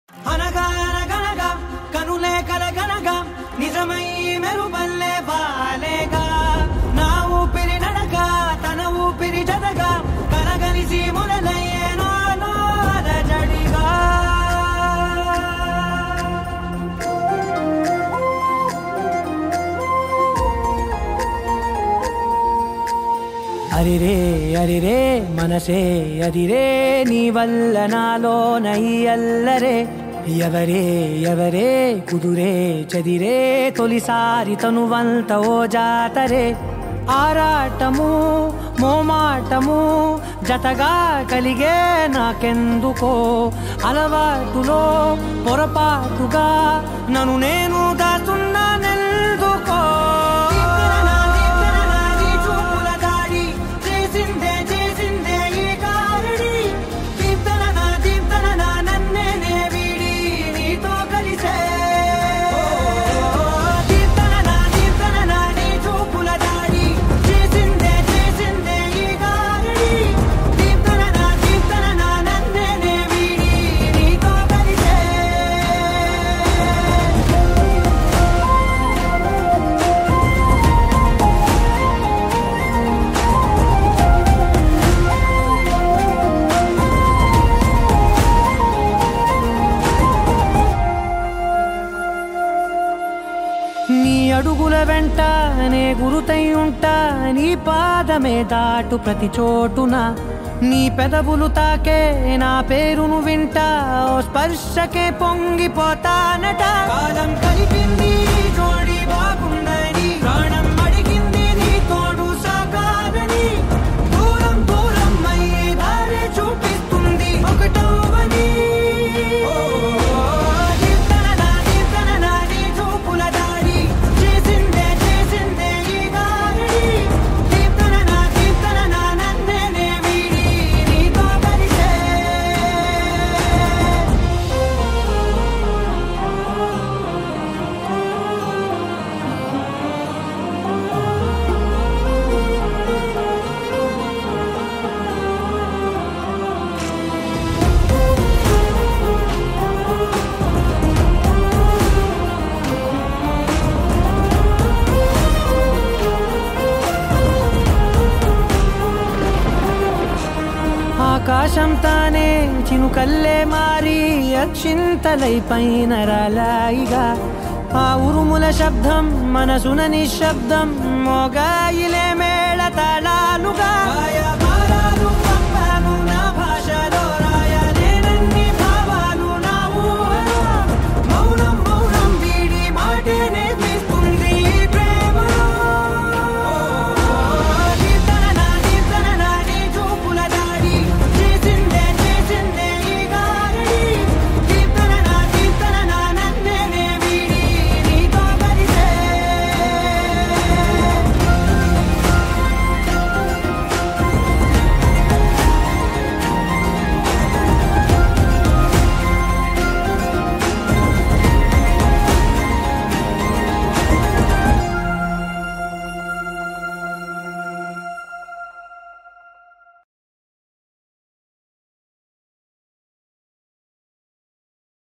అనగా అనగనగా కనులే కలగనగా నిజమై మెరుపల్లే బాలేగా నా ఊపిరి నడక తన ఊపిరి జతగా కలగలిసి మొదలయ్యే నాలో అలజడిగా అరిరే అరిరే మనసే అరిరే నీ వల్ల నాలో నై అల్లరే ఎవరే ఎవరే కుదురే చదిరే తొలిసారి తనువంత ఓ జాతరే ఆరాటము మోమాటము జతగా కలిగే నాకెందుకో అలవాటులో పొరపాటుగా నన్ను నేను దాస్తున్నానెందుకో చూపుల దాడి చేసిందే చేసిందే ఈ కారడి దీప్తన నా దీప్తన నా నన్నే నే వీడి నీతో కలిసే దీప్తన నా దీప్తన నా నీ చూపుల దాడి చేసిందే చేసిందే ఈ కారడి దీప్తన నా దీప్తన నా నన్నే నే వీడి నీతో కలిసే నీ అడుగుల వెంట నే గురుతై ఉంటా నీ పాదమే దాటు ప్రతి చోటున నీ పెదవులు తాకే నా పేరును వింటా ఓ స్పర్శకే పొంగిపోతానట కాలం కలిపింది జోడి బాగుందని ప్రాణం అడిగింది నీ తోడు సాగాలని దూరం దూరం అయ్యే దారి చూపిస్తుంది ఒకటవని దీప్తననా దీప్తననా నీ చూపుల దాడి చేసిందే చేసిందే ఈ గారడి దీప్తననా దీప్తననా నన్నే నే వీడి నీతో కలిసే ఆకాశం తానే చినుకల్లే మారి అక్షింతలై పైన రాలాయిగా ఆ ఉరుముల శబ్దం మనసున నిశ్శబ్దం మోగాయిలేమే